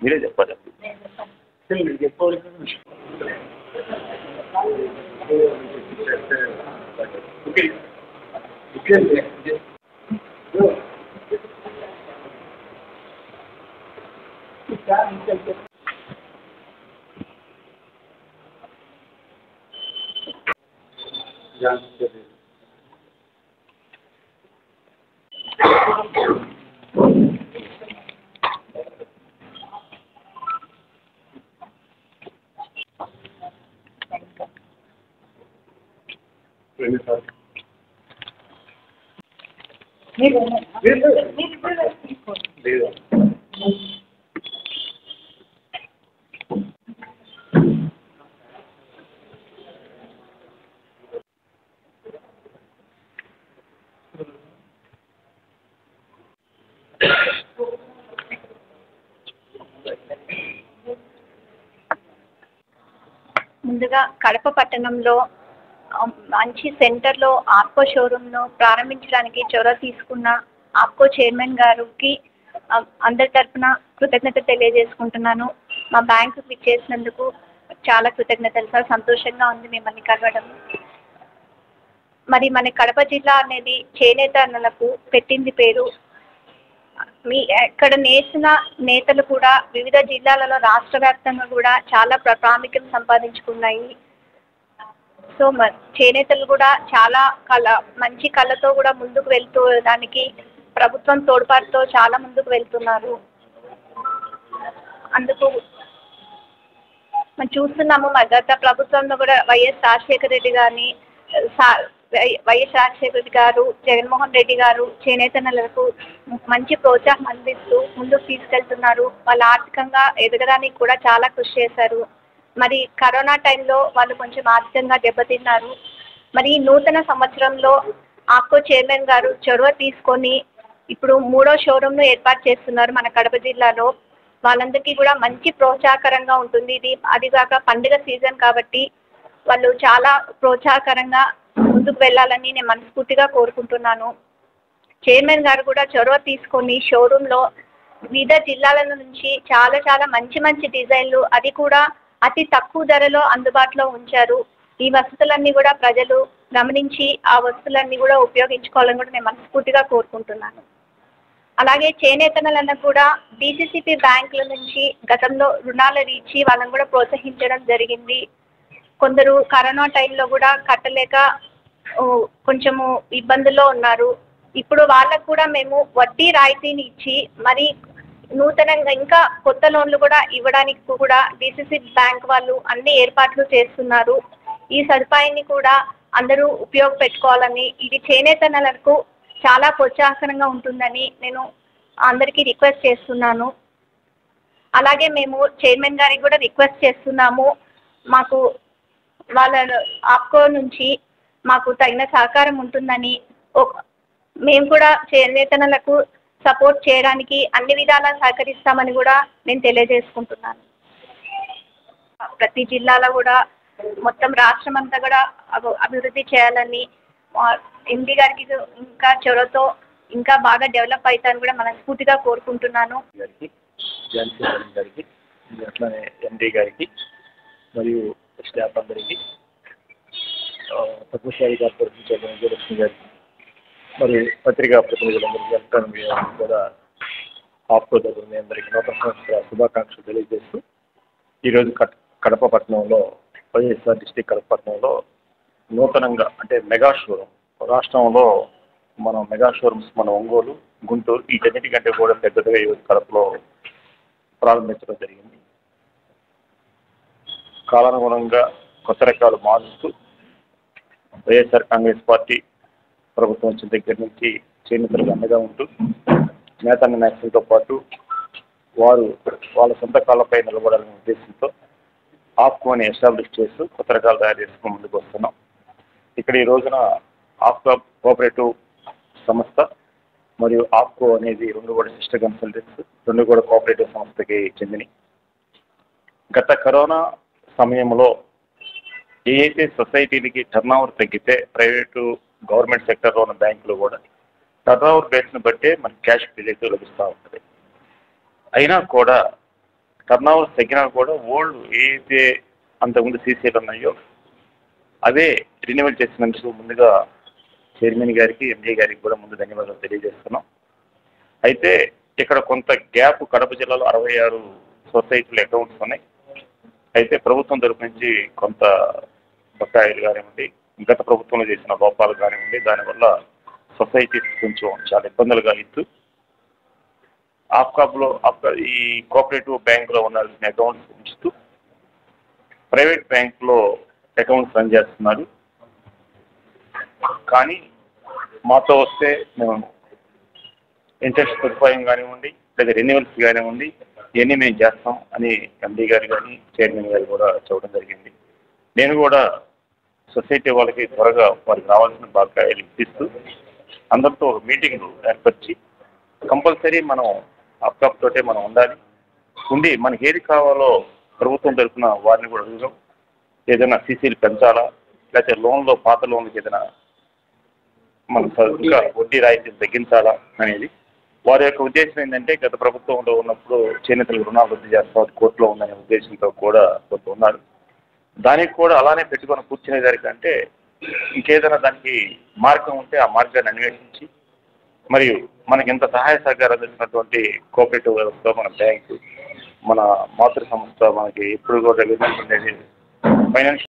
మీరే చెప్పాలి ముందుగా కడప పట్టణంలో ఆ, మంచి సెంటర్లో ఆప్కో షోరూమ్ను ప్రారంభించడానికి చొరవ తీసుకున్న ఆప్కో చైర్మన్ గారికి ఆ, అందరి తరఫున కృతజ్ఞత తెలియజేసుకుంటున్నాను మా బ్యాంకుకి ఇచ్చేసినందుకు చాలా కృతజ్ఞతలు సార్ సంతోషంగా ఉంది మిమ్మల్ని కలవడం మరి మన కడప జిల్లా అనేది చేనేత అన్నలకు పెట్టింది పేరు మీ ఇక్కడ నేసిన నేతలు కూడా వివిధ జిల్లాలలో రాష్ట్ర వ్యాప్తంగా కూడా చాలా ప్ర- ప్రాముఖ్యం సంపాదించుకున్నాయి సో మ చేనేతలు కూడా చాలా కళ మంచి కళతో కూడా ముందుకు వెళ్తూ దానికి ప్రభుత్వం తోడ్పాటుతో చాలా ముందుకు వెళ్తున్నారు అందుకు మనం చూస్తున్నాము మా గత ప్రభుత్వంలో కూడా వైఎస్ రాజశేఖర రెడ్డి గారిని సా- వై- వైఎస్ రాజశేఖర రెడ్డి గారు జగన్మోహన్ రెడ్డి గారు చేనేతలకు మంచి ప్రోత్సాహం అందిస్తూ ముందుకు తీసుకెళ్తున్నారు వాళ్ళు ఆర్థికంగా ఎదగడానికి కూడా చాలా కృషి చేశారు మరి కరోనా టైంలో వాళ్ళు కొంచెం ఆర్థికంగా దెబ్బతిన్నారు మరి ఈ నూతన సంవత్సరంలో ఆప్కో చైర్మన్ గారు చొరవ తీసుకొని ఇప్పుడు మూడో షోరూమ్ను ఏర్పాటు చేస్తున్నారు మన కడప జిల్లాలో వాళ్ళందరికీ కూడా మంచి ప్రోత్సాహకరంగా ఉంటుంది ఇది అదిగాక పండుగ సీజన్ కాబట్టి వాళ్ళు చాలా ప్రోత్సాహకరంగా ముందుకు వెళ్ళాలని నేను మనస్ఫూర్తిగా కోరుకుంటున్నాను చైర్మన్ గారు కూడా చొరవ తీసుకొని షోరూంలో వివిధ జిల్లాల నుంచి చాలా చాలా మంచి మంచి డిజైన్లు అది కూడా అతి తక్కువ ధరలో అందుబాటులో ఉంచారు ఈ వసతులన్నీ కూడా ప్రజలు గమనించి ఆ వసతులన్నీ కూడా ఉపయోగించుకోవాలని కూడా నేను మనస్ఫూర్తిగా కోరుకుంటున్నాను అలాగే చేనేతలను కూడా డిసిసిపి బ్యాంకుల నుంచి గతంలో రుణాలు ఇచ్చి వాళ్ళని కూడా ప్రోత్సహించడం జరిగింది కొందరు కరోనా టైంలో కూడా కట్టలేక ఓ, కొంచెము ఇబ్బందుల్లో ఉన్నారు ఇప్పుడు వాళ్ళకు కూడా మేము వడ్డీ రాయితీని ఇచ్చి మరి నూతనంగా ఇంకా కొత్త లోన్లు కూడా ఇవ్వడానికి కూడా డిసిసి బ్యాంక్ వాళ్ళు అన్ని ఏర్పాట్లు చేస్తున్నారు ఈ సదుపాయాన్ని కూడా అందరూ ఉపయోగపెట్టుకోవాలని ఇది చేనేతనలకు చాలా ప్రోత్సాహకరంగా ఉంటుందని నేను అందరికీ రిక్వెస్ట్ చేస్తున్నాను అలాగే మేము చైర్మన్ గారికి కూడా రిక్వెస్ట్ చేస్తున్నాము మాకు వాళ్ళ ఆప్కో నుంచి మాకు తగిన సహకారం ఉంటుందని ఒక- మేము కూడా చేనేతనలకు సపోర్ట్ చేయడానికి అన్ని విధాలా సహకరిస్తామని కూడా నేను తెలియజేసుకుంటున్నాను ప్రతి జిల్లాలో కూడా మొత్తం రాష్ట్రం అంతా కూడా అభి- అభివృద్ధి చేయాలని ఎండి గారికి ఇంకా చొరవతో ఇంకా బాగా డెవలప్ అవుతారని కూడా మనస్ఫూర్తిగా కోరుకుంటున్నాను గారికి ఝాన్సీ మేడం గారికి అట్లానే ఎండి గారికి మరియు స్టాఫ్ అందరికి ఆ, పద్మశాలి కార్పొరేషన్ చైర్మన్ విజయలక్ష్మి గారికి మరియు పత్రికా ప్రతినిధులందరికీ ఎలక్ట్రానిక్ మీడియా కూడా ఆప్కో దగ్గర మీ అందరికీ నూతన సంవత్సర శుభాకాంక్షలు తెలియజేస్తూ ఈరోజు కట్ కడప పట్టణంలో వైఎస్ఆర్ డిస్టిక్ కడప పట్టణంలో నూతనంగా అంటే మెగా షోరూమ్ రాష్ట్రంలో మన మెగా షోరూమ్స్ మన ఒంగోలు గుంటూరు వీటన్నిటికంటే కూడా పెద్దదిగా ఈరోజు కడపలో ప్రారంభించడం జరిగింది కాలానుగుణంగా కొత్త రకాలు మారుస్తూ వైఎస్ఆర్ కాంగ్రెస్ పార్టీ ప్రభుత్వం వచ్చిన దగ్గర నుంచి చేనేతలకు అండగా ఉంటూ నేతన్న నేషనల్తో పాటు వారు వాళ్ళ సొంత కాళ్ళపై నిలబడాలనే ఉద్దేశంతో ఆప్కోని ఎస్టాబ్లిష్ చేస్తూ కొత్త రకాలు తయారు చేసుకుని ముందుకు వస్తున్నాం ఇక్కడ ఈ రోజున ఆప్కో కోఆపరేటివ్ సంస్థ మరియు ఆప్కో అనేది రెండు కూడా సిస్టర్ కన్సల్టెంట్స్ రెండు కూడా కోఆపరేటివ్ సంస్థకి చెందినవి గత కరోనా సమయంలో ఏ అయితే సొసైటీలకి టర్న్ ఓవర్ తగ్గితే ప్రైవేటు గవర్నమెంట్ సెక్టర్లో ఉన్న బ్యాంకులు కూడా టర్న్ ఓవర్ బేస్ని బట్టే మనకి క్యాష్ రిలీఫ్ లభిస్తూ ఉంటుంది అయినా కూడా టర్న్ ఓవర్స్ తగ్గినా కూడా ఓల్డ్ ఏదైతే అంతకుముందు సీసీలు ఉన్నాయో అవే రినివల్ చేసినందుకు ముందుగా చైర్మన్ గారికి ఎండీ గారికి కూడా ముందు ధన్యవాదాలు తెలియజేస్తున్నాం అయితే ఇక్కడ కొంత గ్యాప్ కడప జిల్లాలో అరవై ఆరు సొసైటీలు అకౌంట్స్ ఉన్నాయి అయితే ప్రభుత్వం తరపు నుంచి కొంత బకాయిలు కానివ్వండి గత ప్రభుత్వంలో చేసిన లోపాలు కానివ్వండి దానివల్ల సొసైటీస్ కొంచెం చాలా ఇబ్బందులు కలిగిస్తూ ఆఫ్కాప్లో ఆఫ్కా- ఈ కోఆపరేటివ్ బ్యాంకులో ఉండాల్సిన అకౌంట్స్ ఉంచుతూ ప్రైవేట్ బ్యాంకులో అకౌంట్స్ రన్ చేస్తున్నారు కానీ మాతో వస్తే మేము ఇంట్రెస్ట్ సదుపాయం కానివ్వండి లేదా రెన్యువల్స్ కానివ్వండి ఇవన్నీ మేము చేస్తాం అని ఎండీ గారు కానీ చైర్మన్ గారు కూడా చెప్పడం జరిగింది నేను కూడా సొసైటీ వాళ్ళకి త్వరగా వారికి రావాల్సిన బకాయిలు ఇప్పిస్తూ అందరితో ఒక మీటింగ్ ఏర్పరిచి కంపల్సరీ మనం అప్కాప్ తోటే మనం ఉండాలి ఉండి మనకి ఏది కావాలో ప్రభుత్వం తరఫున వారిని కూడా అడుగుదాం ఏదైనా సీసీలు పెంచాలా లేకపోతే లోన్లో పాత లోన్లకి ఏదైనా మనం ఇంకా వడ్డీ రాయితీలు తగ్గించాలా అనేది వారి యొక్క ఉద్దేశం ఏంటంటే గత ప్రభుత్వంలో ఉన్నప్పుడు చేనేతలకు రుణాలు రద్దు చేస్తాం కోర్టులో ఉందనే ఉద్దేశంతో కూడా కొంత ఉన్నారు దానికి కూడా అలానే పెట్టుకొని కూర్చునే దానికంటే ఇంకేదైనా దానికి మార్గం ఉంటే ఆ మార్గాన్ని అన్వేషించి మరియు మనకి ఇంత సహాయ సహకారం అందిస్తున్నటువంటి కోఆపరేటివ్ వ్యవస్థ మన బ్యాంకు మన మాతృ సంస్థ మనకి ఎప్పుడు కూడా ఉండేది ఫైనాన్షియల్